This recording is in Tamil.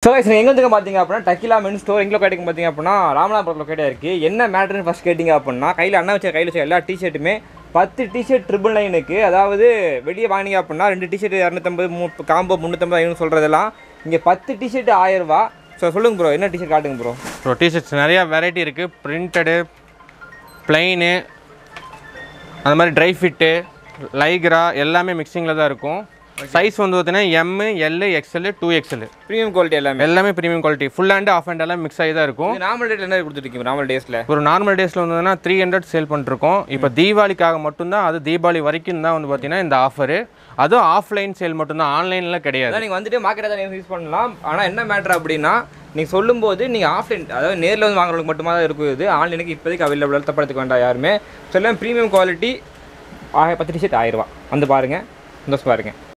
ஸோ கைஸ் எங்கே வந்துங்க பார்த்தீங்க அப்படின்னா டக்கிலா மென் ஸ்டோர் எங்கே லொக்கேட்டிங் பார்த்தீங்க அப்படின்னா ராமநாதபுரம் லொக்கேட்டாக இருக்குது என்ன மேட்ருன்னு ஃபஸ்ட் கேட்டிங்க அப்படின்னா கையில் அண்ணா வச்ச கையில் வச்ச எல்லா டிஷர்ட்டுமே பத்து டிஷர்ட் ட்ரிபிள் நைனுக்கு அதாவது வெளியே வாங்கினீங்க அப்படின்னா ரெண்டு டிஷர்ட் இரநூத்தம்பது மூ காம்போ முந்நூற்றம்பது ஐநூறு சொல்கிறதெல்லாம் இங்கே பத்து டிஷர்ட் ஆயிரரூபா ஸோ சொல்லுங்க ப்ரோ என்ன டிஷர்ட் காட்டுங்க ப்ரோ ஸோ டிஷர்ட்ஸ் நிறையா வெரைட்டி இருக்குது பிரிண்டடு பிளைனு அந்த மாதிரி ட்ரை ஃபிட்டு லைக்ரா எல்லாமே மிக்சிங்கில் தான் இருக்கும் சைஸ் வந்து பார்த்தீங்கன்னா M L XL two XL premium quality எல்லாமே எல்லாமே premium quality full hand half hand எல்லாம் மிக்ஸ் ஆகி தான் இருக்கும் இது நார்மல் ரேட்டில் என்ன கொடுத்துருக்கீங்க நார்மல் டேஸில் ஒரு நார்மல் டேஸில் வந்ததுன்னா த்ரீ ஹண்ட்ரட் சேல் பண்ணிருக்கோம் இப்போ தீபாவளிக்காக மட்டும்தான் அது தீபாவளி வரைக்கும் தான் வந்து பார்த்தீங்கன்னா இந்த ஆஃபரு அதுவும் ஆஃப்லைன் சேல் மட்டும்தான் ஆன்லைனில் கிடையாது அதான் நீங்கள் வந்துட்டு மார்க்கெட்டை தான் யூஸ் பண்ணலாம் ஆனால் என்ன மேட்ரு அப்படின்னா நீங்கள் சொல்லும்போது நீங்கள் ஆஃப்லைன் அதாவது நேரில் வந்து வாங்குறவங்களுக்கு மட்டுமா தான் இருக்கும் இது ஆன்லைனுக்கு இப்போதைக்கு அவைலபிள் தப்படுத்துக்க வேண்டாம் யாருமே சொல்ல ப்ரீமியம் குவாலிட்டி பத்து டிஷர்ட் ஆயிரரூபா வந்து பாருங்கள் சந்தோஷம் பாருங்கள்